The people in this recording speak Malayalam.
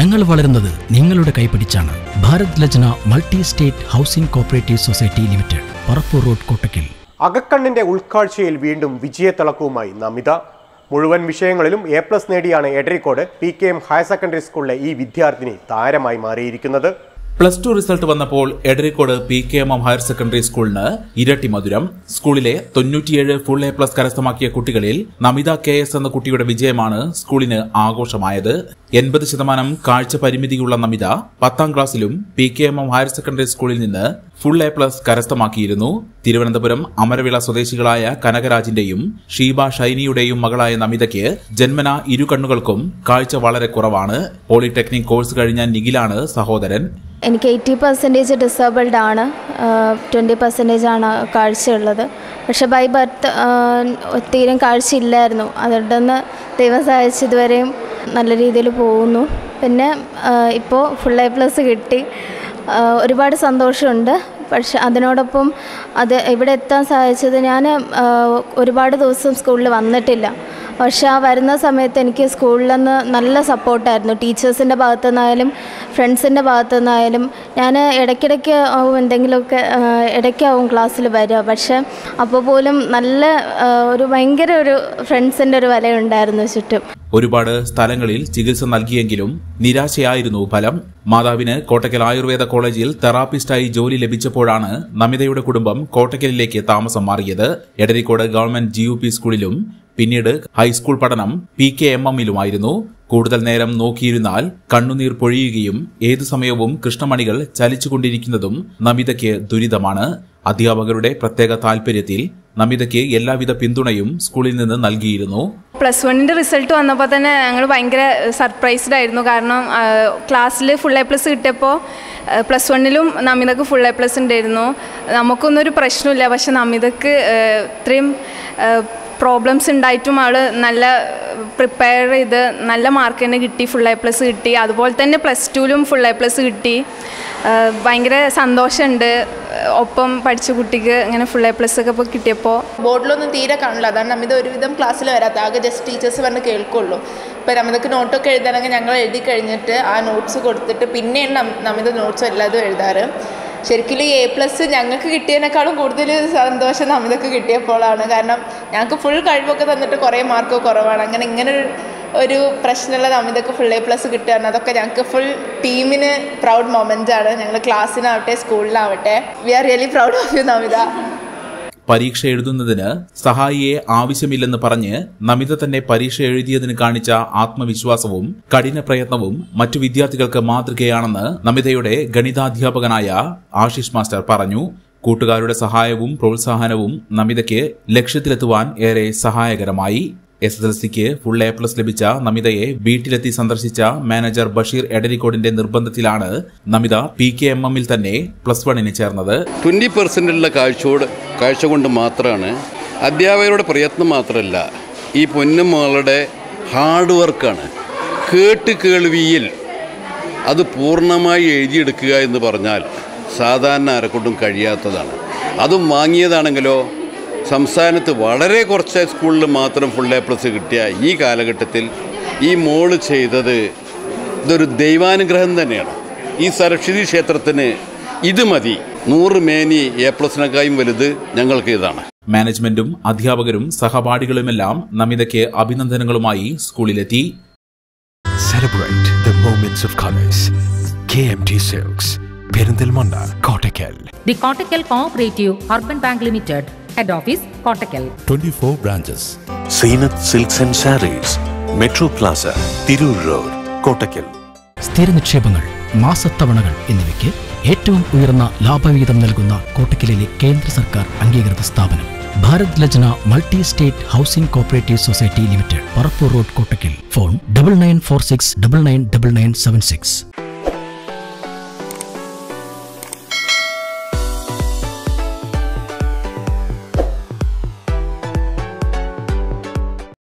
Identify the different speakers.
Speaker 1: ഞങ്ങൾ വളരുന്നത് നിങ്ങളുടെ കൈപിടിച്ചാണ് Bharat Lajna multi state housing cooperative society limited Parappur road Kottakkal
Speaker 2: അകക്കണ്ണിന്റെ ഉൾക്കാഴ്ചയിൽ വീണ്ടും വിജയത്തിളക്കവുമായി നമിത മുഴുവൻ വിഷയങ്ങളിലും എ പ്ലസ് നേടിയാണ് Edarikode P K M higher secondary സ്കൂളിലെ ഈ വിദ്യാർത്ഥിനി താരമായി മാറിയിരിക്കുന്നത്
Speaker 3: പ്ലസ് ടു റിസൾട്ട് വന്നപ്പോൾ Edarikode P K M M higher secondary സ്കൂളിന് ഇരട്ടി മധുരം സ്കൂളിലെ തൊണ്ണൂറ്റിയേഴ് ഫുൾ എ പ്ലസ് കരസ്ഥമാക്കിയ കുട്ടികളിൽ നമിത കെ എസ് എന്ന കുട്ടിയുടെ വിജയമാണ് സ്കൂളിന് ആഘോഷമായത് എൺപത് ശതമാനം കാഴ്ച പരിമിതിയുള്ള നമിത പത്താം ക്ലാസ്സിലും P K M M higher secondary സ്കൂളിൽ നിന്ന് ഫുൾ എ പ്ലസ് കരസ്ഥമാക്കിയിരുന്നു തിരുവനന്തപുരം അമരവിള സ്വദേശികളായ കനകരാജിന്റെയും ഷീബ ഷൈനിയുടെയും മകളായ നമിതയ്ക്ക് ജന്മന ഇരു കണ്ണുകൾക്കും കാഴ്ച വളരെ കുറവാണ് പോളിടെക്നിക് കോഴ്സ് കഴിഞ്ഞ നിഖിലാണ് സഹോദരൻ
Speaker 4: എനിക്ക് എയ്റ്റി പെർസെൻറ്റേജ് ഡിസേബിൾഡ് ആണ് ട്വൻറ്റി പെർസെൻറ്റേജ് ആണ് കാഴ്ചയുള്ളത് പക്ഷെ ബൈ ബർത്ത് തീരെ കാഴ്ചയില്ലായിരുന്നു അതുകൊണ്ടൊന്ന് ദൈവം സഹായിച്ച് ഇതുവരെയും നല്ല രീതിയിൽ പോകുന്നു പിന്നെ ഇപ്പോൾ ഫുൾ എ പ്ലസ് കിട്ടി ആ, ഒരുപാട് സന്തോഷമുണ്ട് പക്ഷെ അതിനോടൊപ്പം അത് ഇവിടെ എത്താൻ സഹായിച്ചത് ഞാൻ ആ, ഒരുപാട് ദിവസം സ്കൂളിൽ വന്നിട്ടില്ല പക്ഷെ ആ വരുന്ന സമയത്ത് എനിക്ക് സ്കൂളിൽ നിന്ന് നല്ല സപ്പോർട്ടായിരുന്നു ടീച്ചേഴ്സിൻ്റെ ഭാഗത്തു നിന്നായാലും ഫ്രണ്ട്സിൻ്റെ ഭാഗത്തു നിന്നായാലും ഞാൻ ഇടയ്ക്കിടയ്ക്ക് ആവും എന്തെങ്കിലുമൊക്കെ ആ, ഇടയ്ക്കാവും ക്ലാസ്സിൽ വരിക പക്ഷെ അപ്പോൾ പോലും നല്ല ആ, ഒരു ഭയങ്കര ഒരു ഫ്രണ്ട്സിൻ്റെ ഒരു വലയുണ്ടായിരുന്നു ചുറ്റും
Speaker 3: ഒരുപാട് സ്ഥലങ്ങളിൽ ചികിത്സ നൽകിയെങ്കിലും നിരാശയായിരുന്നു ഫലം മാതാവിന് കോട്ടക്കൽ ആയുർവേദ കോളേജിൽ തെറാപ്പിസ്റ്റായി ജോലി ലഭിച്ചപ്പോഴാണ് നമിതയുടെ കുടുംബം കോട്ടക്കലിലേക്ക് താമസം മാറിയത് Edarikode government G U P സ്കൂളിലും പിന്നീട് ഹൈസ്കൂൾ പഠനം പി കെ എം എമ്മിലുമായിരുന്നു കൂടുതൽ നേരം നോക്കിയിരുന്നാൽ കണ്ണുനീർ പൊഴിയുകയും ഏതു സമയവും കൃഷ്ണമണികൾ ചലിച്ചുകൊണ്ടിരിക്കുന്നതും നമിതയ്ക്ക് ദുരിതമാണ് അധ്യാപകരുടെ പ്രത്യേക താൽപര്യത്തിൽ നമിതയ്ക്ക് എല്ലാവിധ പിന്തുണയും സ്കൂളിൽ നിന്ന് നൽകിയിരുന്നു
Speaker 5: പ്ലസ് വണ്ണിൻ്റെ റിസൾട്ട് വന്നപ്പോൾ തന്നെ ഞങ്ങൾ ഭയങ്കര സർപ്രൈസ്ഡ് ആയിരുന്നു കാരണം ക്ലാസ്സിൽ ഫുൾ എ പ്ലസ് കിട്ടിയപ്പോൾ പ്ലസ് വണ്ണിലും നമിതക്ക് ഫുൾ എ പ്ലസ് ഉണ്ടായിരുന്നു നമുക്കൊന്നും ഒരു പ്രശ്നമില്ല പക്ഷെ നമിതക്ക് ഏഹ്, ഇത്രയും പ്രോബ്ലംസ് ഉണ്ടായിട്ടും അവൾ നല്ല പ്രിപ്പയർ ചെയ്ത് നല്ല മാർക്ക് തന്നെ കിട്ടി ഫുൾ എ പ്ലസ് കിട്ടി അതുപോലെ തന്നെ പ്ലസ് ടുവിലും ഫുൾ എ പ്ലസ് കിട്ടി ഏഹ്, ഭയങ്കര സന്തോഷമുണ്ട് ഒപ്പം പഠിച്ച കുട്ടിക്ക് ഇങ്ങനെ ഫുൾ എ പ്ലസ് ഒക്കെ ഇപ്പോൾ കിട്ടിയപ്പോൾ
Speaker 6: ബോർഡിലൊന്നും തീരെ കാണില്ല അതാണ് നമ്മിത് ഒരുവിധം ക്ലാസ്സിൽ വരാത്ത ആകെ ജസ്റ്റ് ടീച്ചേഴ്സ് പറഞ്ഞ് കേൾക്കുള്ളൂ ഇപ്പം നമ്മൾക്ക് നോട്ടൊക്കെ എഴുതണമെങ്കിൽ ഞങ്ങൾ എഴുതി കഴിഞ്ഞിട്ട് ആ നോട്ട്സ് കൊടുത്തിട്ട് പിന്നെയാണ് നം- നമ്മിത് നോട്ട്സ് എല്ലാതും എഴുതാറ് ശരിക്കും ഈ എ പ്ലസ് ഞങ്ങൾക്ക് കിട്ടിയതിനേക്കാളും കൂടുതൽ സന്തോഷം നമ്മിതൊക്കെ കിട്ടിയപ്പോഴാണ് കാരണം ഞങ്ങൾക്ക് ഫുൾ കഴിവൊക്കെ തന്നിട്ട് കുറേ മാർക്ക് കുറവാണ് അങ്ങനെ ഇങ്ങനെ ഒരു ഒരു പ്രശ്നമുള്ള നമ്മിതൊക്കെ ഫുൾ എ പ്ലസ് കിട്ടുകയാണ് അതൊക്കെ ഞങ്ങൾക്ക് ഫുൾ ടീമിന് പ്രൗഡ് മൊമെൻ്റ് ആണ് ഞങ്ങൾ ക്ലാസ്സിനാവട്ടെ സ്കൂളിലാവട്ടെ we are really proud of you Namitha
Speaker 3: പരീക്ഷ എഴുതുന്നതിന് സഹായിയെ ആവശ്യമില്ലെന്ന് പറഞ്ഞ് നമിത തന്നെ പരീക്ഷ എഴുതിയതിന് കാണിച്ച ആത്മവിശ്വാസവും കഠിന പ്രയത്നവും മറ്റു വിദ്യാർത്ഥികൾക്ക് മാതൃകയാണെന്ന് നമിതയുടെ ഗണിതാധ്യാപകനായ ആശിഷ് മാസ്റ്റർ പറഞ്ഞു കൂട്ടുകാരുടെ സഹായവും പ്രോത്സാഹനവും നമിതയ്ക്ക് ലക്ഷ്യത്തിലെത്തുവാൻ ഏറെ സഹായകരമായി എസ് എസ് എൽ സിക്ക് ഫുൾ എ പ്ലസ് ലഭിച്ച നമിതയെ വീട്ടിലെത്തി സന്ദർശിച്ച മാനേജർ ബഷീർ എടരിക്കോടിന്റെ നിർബന്ധത്തിലാണ് നമിത പി കെ എം എമ്മിൽ തന്നെ പ്ലസ് വണ്ണിന് ചേർന്നത്
Speaker 7: ട്വൻറ്റി പെർസെൻറ്റുള്ള കാഴ്ചയോട് കാഴ്ച കൊണ്ട് മാത്രമാണ് അധ്യാപകരുടെ പ്രയത്നം മാത്രമല്ല ഈ പൊന്നുമകളുടെ ഹാർഡ് വർക്കാണ് കേട്ട് കേൾവിയിൽ അത് പൂർണ്ണമായി എഴുതിയെടുക്കുക എന്ന് പറഞ്ഞാൽ സാധാരണ ആരെക്കൊണ്ടും കഴിയാത്തതാണ് അതും വാങ്ങിയതാണെങ്കിലോ സംസ്ഥാനത്ത് വളരെ കുറച്ച് സ്കൂളിൽ മാത്രം ഫുൾ എ പ്ലസ് കിട്ടിയ ഈ കാലഘട്ടത്തിൽ ഈ മോള് ചെയ്തത് ഇതൊരു ദൈവാനുഗ്രഹം തന്നെയാണ് ഈ സരസ്വതി ക്ഷേത്രത്തിന് ഇത് മതി നൂറ് മേനി എ പ്ലസിനേക്കായും വലുത് ഞങ്ങൾക്ക് ഇതാണ്
Speaker 3: മാനേജ്മെന്റും അധ്യാപകരും സഹപാഠികളുമെല്ലാം നമിതയ്ക്ക് അഭിനന്ദനങ്ങളുമായി സ്കൂളിലെത്തി
Speaker 8: Celebrate the moments of colors. KMT Silks, Perindalmanda, Kottakkal.
Speaker 9: The Kottakkal Cooperative Urban Bank Limited, Head Office, Kottakkal.
Speaker 10: 24 branches.
Speaker 11: Zeenath silks and sarees metro plaza Tirur road Kottakkal
Speaker 1: സ്ഥിര നിക്ഷേപങ്ങൾ മാസത്തവണകൾ എന്നിവയ്ക്ക് ഏറ്റവും ഉയർന്ന ലാഭവിഹിതം നൽകുന്ന കോട്ടക്കലിലെ കേന്ദ്ര സർക്കാർ അംഗീകൃത സ്ഥാപനം Bharat Lajna multi state housing cooperative society limited Parappur road Kottakkal phone double nine four six double nine double nine seven six